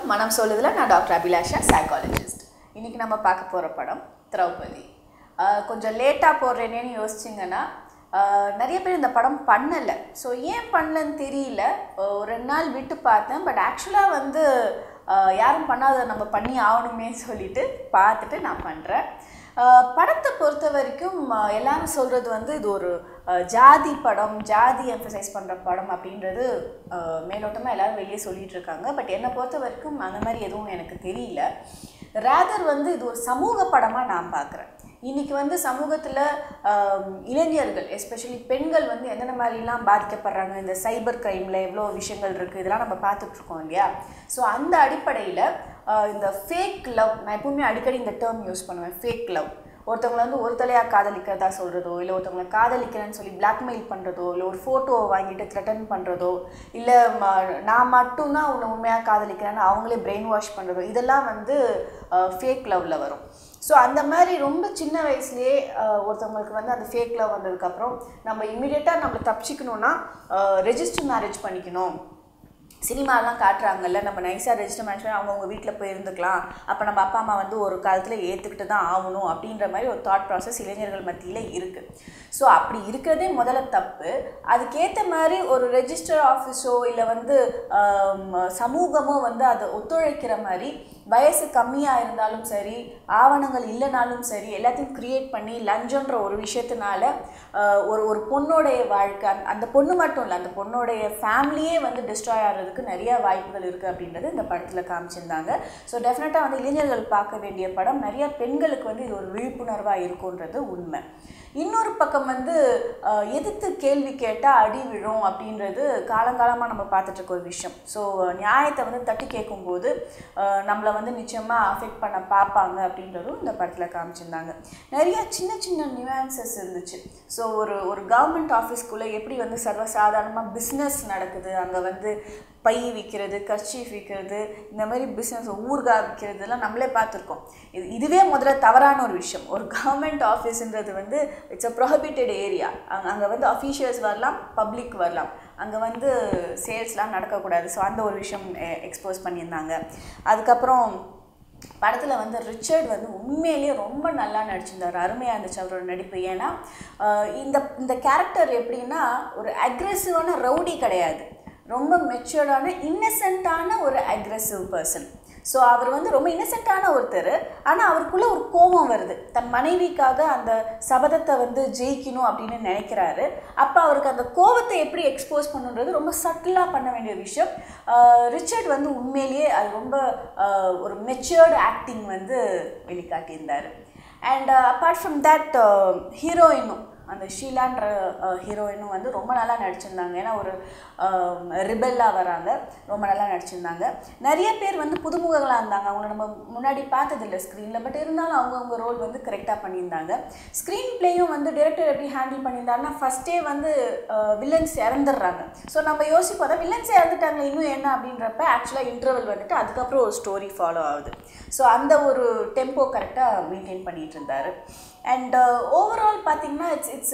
மனம் சொல்லுதில் நான் doctor அபிலாஷா psychologist இன்றைக்கி நம்ம பார்க்க போகிற படம் திரௌபதி ஆஹ் கொஞ்சம் லேட்டாக போடுறேனேன்னு யோசிச்சிங்கன்னா ஆஹ் நிறைய பேர் இந்த படம் பண்ணலை ஸோ ஏன் பண்ணலன்னு தெரியல ஒரு ரெண்டு நாள் விட்டு பார்த்தேன் பட் ஆக்சுவலாக வந்து ஆஹ் யாரும் பண்ணாத நம்ம பண்ணி ஆகணுமே சொல்லிட்டு பார்த்துட்டு நான் பண்ணுறேன் படத்தை பொறுத்த வரைக்கும் ஆஹ் எல்லாரும் சொல்கிறது வந்து இது ஒரு ஆஹ் ஜாதி படம் ஜாதி எம்ஃபசைஸ் பண்ணுற படம் அப்படின்றது மேலோட்டமாக எல்லாரும் வெளியே சொல்லிட்டு இருக்காங்க பட் என்னை பொறுத்த வரைக்கும் அந்த மாதிரி எதுவும் எனக்கு தெரியல ரேதர் வந்து இது ஒரு சமூக படமாக நான் பார்க்குறேன் இன்றைக்கி வந்து சமூகத்தில் இளைஞர்கள் எஸ்பெஷலி பெண்கள் வந்து எந்தெந்த மாதிரிலாம் பாதிக்கப்படுறாங்க இந்த சைபர் க்ரைமில் எவ்வளோ விஷயங்கள் இருக்குது இதெல்லாம் நம்ம பார்த்துட்ருக்கோம் இல்லையா ஸோ அந்த அடிப்படையில் இந்த ஃபேக் லவ் நான் எப்பவுமே அடிக்கடி இந்த டேர்ம் யூஸ் பண்ணுவேன் ஃபேக் லவ் ஒருத்தவங்களை வந்து ஒரு தலையாக காதலிக்கிறதா சொல்கிறதோ இல்லை ஒருத்தவங்களை காதலிக்கிறேன்னு சொல்லி பிளாக்மெயில் பண்ணுறதோ இல்லை ஒரு ஃபோட்டோவை வாங்கிட்டு த்ரெட்டன் பண்ணுறதோ இல்லை நான் மட்டும்தான் உன்னை உண்மையாக காதலிக்கிறேன்னு அவங்களே பிரெயின் வாஷ் பண்ணுறதோ இதெல்லாம் வந்து ஃபேக் லவ்வில் வரும் ஸோ அந்த மாதிரி ரொம்ப சின்ன வயசுலேயே ஒருத்தவங்களுக்கு வந்து அந்த ஃபேக் லவ் வந்ததுக்கப்புறம் நம்ம இமீடியட்டாக நம்ம தப்பிச்சிக்கணுன்னா ரெஜிஸ்டர் மேரேஜ் பண்ணிக்கணும் சினிமாலாம் காட்டுறாங்கல்ல நம்ம நைஸாக ரெஜிஸ்டர் மேரேஜ் அவங்கவுங்க வீட்டில் போய் இருந்துக்கலாம் அப்போ நம்ம அப்பா அம்மா வந்து ஒரு காலத்தில் ஏற்றுக்கிட்டு தான் ஆகணும் அப்படின்ற மாதிரி ஒரு தாட் ப்ராசஸ் இளைஞர்கள் மத்தியில் இருக்குது ஸோ அப்படி இருக்கிறதே முதல்ல தப்பு அதுக்கேற்ற மாதிரி ஒரு ரெஜிஸ்டர் ஆஃபீஸோ இல்லை வந்து சமூகமோ வந்து அதை ஒத்துழைக்கிற மாதிரி வயசு கம்மியாக இருந்தாலும் சரி ஆவணங்கள் இல்லைனாலும் சரி எல்லாத்தையும் க்ரியேட் பண்ணி லஞ்சன்ற ஒரு விஷயத்தினால ஒரு ஒரு பொண்ணோடைய வாழ்க்கை அந்த பொண்ணு மட்டும் இல்லை அந்த பொண்ணோடைய ஃபேமிலியே வந்து டிஸ்ட்ராய் ஆகிறதுக்கு நிறைய வாய்ப்புகள் இருக்குது அப்படின்றது இந்த படத்தில் காமிச்சிருந்தாங்க ஸோ டெஃபினட்டாக வந்து இளைஞர்கள் பார்க்க வேண்டிய படம் நிறைய பெண்களுக்கு வந்து இது ஒரு விழிப்புணர்வாக இருக்குன்றது உண்மை இன்னொரு பக்கம் வந்து எதிர்த்து கேள்வி கேட்டால் அடி விழும் அப்படின்றது காலங்காலமாக நம்ம பார்த்துட்ருக்க ஒரு விஷயம் ஸோ நியாயத்தை வந்து தட்டி கேட்கும்போது நம்மளை வந்து நிச்சயமாக அஃபெக்ட் பண்ண பார்ப்பாங்க அப்படின்றதும் இந்த படத்தில் காமிச்சிருந்தாங்க நிறைய சின்ன சின்ன நியூஆன்சஸ் இருந்துச்சு ஸோ ஒரு ஒரு கவர்மெண்ட் ஆஃபீஸ்க்குள்ளே எப்படி வந்து சர்வசாதாரணமாக பிஸ்னஸ் நடக்குது அங்கே வந்து பை விற்கிறது கர்ச்சீஃப் விற்கிறது இந்த மாதிரி பிஸ்னஸ் ஊர்காய் விற்கிறது எல்லாம் நம்மளே பார்த்துருக்கோம் இது இதுவே முதல்ல தவறான ஒரு விஷயம் ஒரு கவர்மெண்ட் ஆஃபீஸுன்றது வந்து இட்ஸ் அ ப்ரொஹபிட்டட் ஏரியா அங்கே அங்கே வந்து அஃபீஷியல்ஸ் வரலாம் பப்ளிக் வரலாம் அங்கே வந்து சேல்ஸ்லாம் நடக்கக்கூடாது ஸோ அந்த ஒரு விஷயம் எக்ஸ்போஸ் பண்ணியிருந்தாங்க அதுக்கப்புறம் படத்தில் வந்து ரிச்சர்ட் வந்து உண்மையிலேயே ரொம்ப நல்லா நடிச்சிருந்தார் அருமையாக இருந்துச்சு அவரோட நடிப்பு ஏன்னா இந்த இந்த கேரக்டர் எப்படின்னா ஒரு அக்ரெசிவான ரவுடி கிடையாது ரொம்ப மெச்சூர்டான இன்னசென்ட்டான ஒரு அக்ரெசிவ் பர்சன் ஸோ அவர் வந்து ரொம்ப இன்னசென்ட்டான ஒருத்தர் ஆனால் அவருக்குள்ளே ஒரு கோபம் வருது தன் மனைவிக்காக அந்த சபதத்தை வந்து ஜெயிக்கணும் அப்படின்னு நினைக்கிறாரு அப்போ அவருக்கு அந்த கோபத்தை எப்படி எக்ஸ்போஸ் பண்ணுன்றது ரொம்ப சட்டிலாக பண்ண வேண்டிய விஷயம் ரிச்சர்ட் வந்து உண்மையிலேயே அது ரொம்ப ஒரு மெச்சூர்டு ஆக்டிங் வந்து வெளிக்காட்டியிருந்தார் அண்ட் அப்பார்ட் ஃப்ரம் தட் ஹீரோயினும் அந்த ஷீலான்ற ஹீரோயினும் வந்து ரொம்ப நல்லா நடிச்சிருந்தாங்க ஏன்னா ஒரு ரிபெல்லாக வராங்க ரொம்ப நல்லா நடிச்சிருந்தாங்க நிறைய பேர் வந்து புதுமுகங்களாக இருந்தாங்க அவங்கள நம்ம முன்னாடி பார்த்ததில்ல ஸ்க்ரீனில் பட் இருந்தாலும் அவங்கவுங்க ரோல் வந்து கரெக்டாக பண்ணியிருந்தாங்க ஸ்க்ரீன் பிளேயும் வந்து டிரெக்டர் எப்படி ஹேண்டில் பண்ணியிருந்தாருன்னா ஃபஸ்ட்டே வந்து வில்லன்ஸ் இறந்துடுறாங்க ஸோ நம்ம யோசிப்போம் அதான் வில்லன்ஸ் இறந்துட்டாங்க இன்னும் என்ன அப்படின்றப்ப ஆக்சுவலாக இன்டர்வல் வந்துட்டு அதுக்கப்புறம் ஒரு ஸ்டோரி ஃபாலோ ஆகுது ஸோ அந்த ஒரு டெம்போ கரெக்டாக மெயின்டைன் பண்ணிகிட்டு இருந்தார் அண்ட் ஓவரால் பார்த்தீங்கன்னா இட்ஸ் இட்ஸ்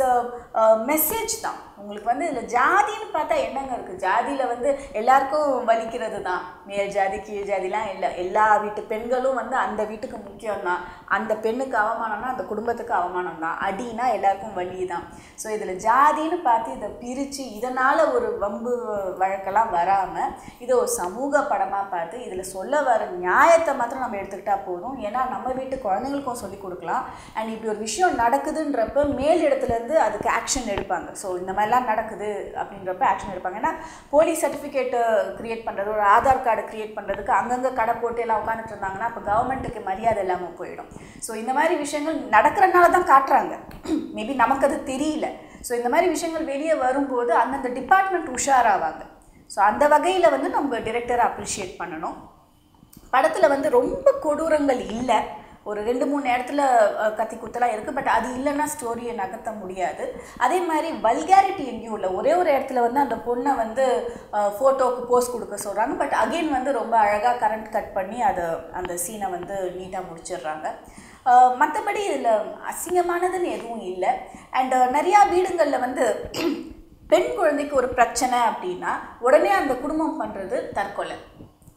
மெசேஜ் தான் உங்களுக்கு வந்து இதில் ஜாதின்னு பார்த்தா என்னங்க இருக்குது ஜாதியில் வந்து எல்லாருக்கும் வலிக்கிறது தான் மேல் ஜாதி கீழ் ஜாதிலாம் இல்லை எல்லா வீட்டு பெண்களும் வந்து அந்த வீட்டுக்கு முக்கியம்தான் அந்த பெண்ணுக்கு அவமானம்னா அந்த குடும்பத்துக்கு அவமானம் தான் அடினா எல்லாருக்கும் வலி தான் ஸோ இதில் ஜாதின்னு பார்த்து இதை பிரித்து இதனால் ஒரு வம்பு வழக்கெல்லாம் வராமல் இதை ஒரு சமூக படமாக பார்த்து இதில் சொல்ல வர நியாயத்தை மாத்திரம் நம்ம எடுத்துக்கிட்டால் போதும் ஏன்னா நம்ம வீட்டு குழந்தைங்களுக்கும் சொல்லிக் கொடுக்கலாம் அண்ட் இப்படி ஒரு விஷயம் நடக்குதுன்றப்ப மேல் இடத்துலேருந்து அதுக்கு ஆக்ஷன் எடுப்பாங்க ஸோ இந்த மாதிரிலாம் நடக்குது அப்படின்றப்ப ஆக்ஷன் எடுப்பாங்க ஏன்னா போலீஸ் சர்டிஃபிகேட்டு க்ரியேட் பண்ணுறது ஒரு ஆதார் கார்டு க்ரியேட் பண்ணுறதுக்கு அங்கங்கே கடை போட்டு எல்லாம் உட்காந்துட்டு இருந்தாங்கன்னா அப்போ கவர்மெண்ட்டுக்கு மரியாதை இல்லாமல் போயிடும் ஸோ இந்த மாதிரி விஷயங்கள் நடக்கிறனால தான் காட்டுறாங்க மேபி நமக்கு அது தெரியல ஸோ இந்த மாதிரி விஷயங்கள் வெளியே வரும்போது அந்தந்த டிபார்ட்மெண்ட் உஷாராவாங்க ஸோ அந்த வகையில் வந்து நம்ம டிரெக்டரை அப்ரிஷியேட் பண்ணணும் படத்தில் வந்து ரொம்ப கொடூரங்கள் இல்லை ஒரு ரெண்டு மூணு இடத்துல கத்தி குத்தலாம் இருக்குது பட் அது இல்லைன்னா ஸ்டோரியை நகர்த்த முடியாது அதே மாதிரி வல்காரிட்டி எங்கேயும் இல்லை ஒரே ஒரு இடத்துல வந்து அந்த பொண்ணை வந்து ஃபோட்டோவுக்கு போஸ்ட் கொடுக்க சொல்கிறாங்க பட் அகெயின் வந்து ரொம்ப அழகாக கரண்ட் கட் பண்ணி அதை அந்த சீனை வந்து நீட்டாக முடிச்சிடுறாங்க மற்றபடி இதில் அசிங்கமானதுன்னு எதுவும் இல்லை அண்ட் நிறையா வீடுங்களில் வந்து பெண் குழந்தைக்கு ஒரு பிரச்சனை அப்படின்னா உடனே அந்த குடும்பம் பண்ணுறது தற்கொலை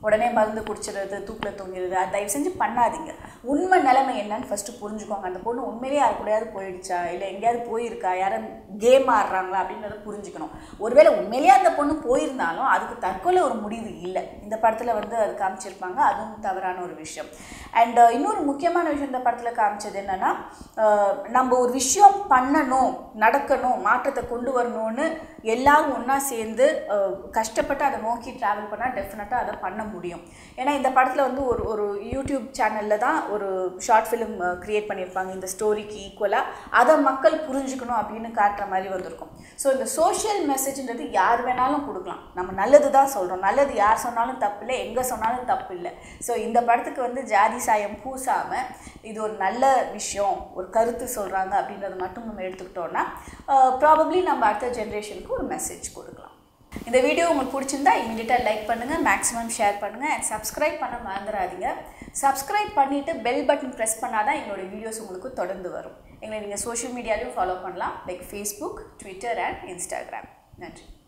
உடனே மருந்து குடிச்சிடுறது தூக்கில் தொங்கிடுறது அது தயவு செஞ்சு பண்ணாதீங்க உண்மை நிலைமை என்னன்னு ஃபஸ்ட்டு புரிஞ்சுக்கோங்க அந்த பொண்ணு உண்மையிலேயே யாரு கூடயாவது போயிடுச்சா இல்லை எங்கேயாவது போயிருக்கா யாரும் கேம் ஆடுறாங்களா அப்படின்றத புரிஞ்சுக்கணும் ஒருவேளை உண்மையிலேயே அந்த பொண்ணு போயிருந்தாலும் அதுக்கு தற்கொலை ஒரு முடிவு இல்லை இந்த படத்தில் வந்து அது காமிச்சிருப்பாங்க அதுவும் தவறான ஒரு விஷயம் அண்ட் இன்னொரு முக்கியமான விஷயம் இந்த படத்தில் காமிச்சது என்னென்னா நம்ம ஒரு விஷயம் பண்ணணும் நடக்கணும் மாற்றத்தை கொண்டு வரணும்னு எல்லாரும் ஒன்றா சேர்ந்து அஹ், கஷ்டப்பட்டு அதை நோக்கி ட்ராவல் பண்ணால் டெஃபினட்டாக அதை பண்ண முடியும் ஏன்னா இந்த படத்தில் வந்து ஒரு ஒரு யூடியூப் சேனலில் தான் ஒரு ஷார்ட் ஃபிலிம் க்ரியேட் பண்ணியிருப்பாங்க இந்த ஸ்டோரிக்கு ஈக்குவலாக அதை மக்கள் புரிஞ்சுக்கணும் அப்படின்னு காட்டுற மாதிரி வந்திருக்கும் ஸோ இந்த சோஷியல் மெசேஜ்ன்றது யார் வேணாலும் கொடுக்கலாம் நம்ம நல்லது தான் சொல்கிறோம் நல்லது யார் சொன்னாலும் தப்பு இல்லை எங்கே சொன்னாலும் தப்பு இல்லை ஸோ இந்த படத்துக்கு வந்து ஜாதி சாயம் பூசாமல் இது ஒரு நல்ல விஷயம் ஒரு கருத்து சொல்கிறாங்க அப்படின்றத மட்டும் நம்ம எடுத்துக்கிட்டோம்னா ப்ராபப்ளி நம்ம அடுத்த ஜென்ரேஷனுக்கு ஒரு மெசேஜ் கொடுக்கலாம் இந்த வீடியோ உங்களுக்கு பிடிச்சிருந்தா இமீடியட்டாக லைக் பண்ணுங்கள் மேக்ஸிமம் ஷேர் பண்ணுங்கள் அண்ட் சப்ஸ்கிரைப் பண்ண மறந்துடாதீங்க சப்ஸ்கிரைப் பண்ணிவிட்டு பெல் பட்டன் ப்ரெஸ் பண்ணால் தான் எங்களோட வீடியோஸ் உங்களுக்கு தொடர்ந்து வரும் எங்களை நீங்கள் சோஷியல் மீடியாலையும் ஃபாலோ பண்ணலாம் like Facebook Twitter and Instagram நன்றி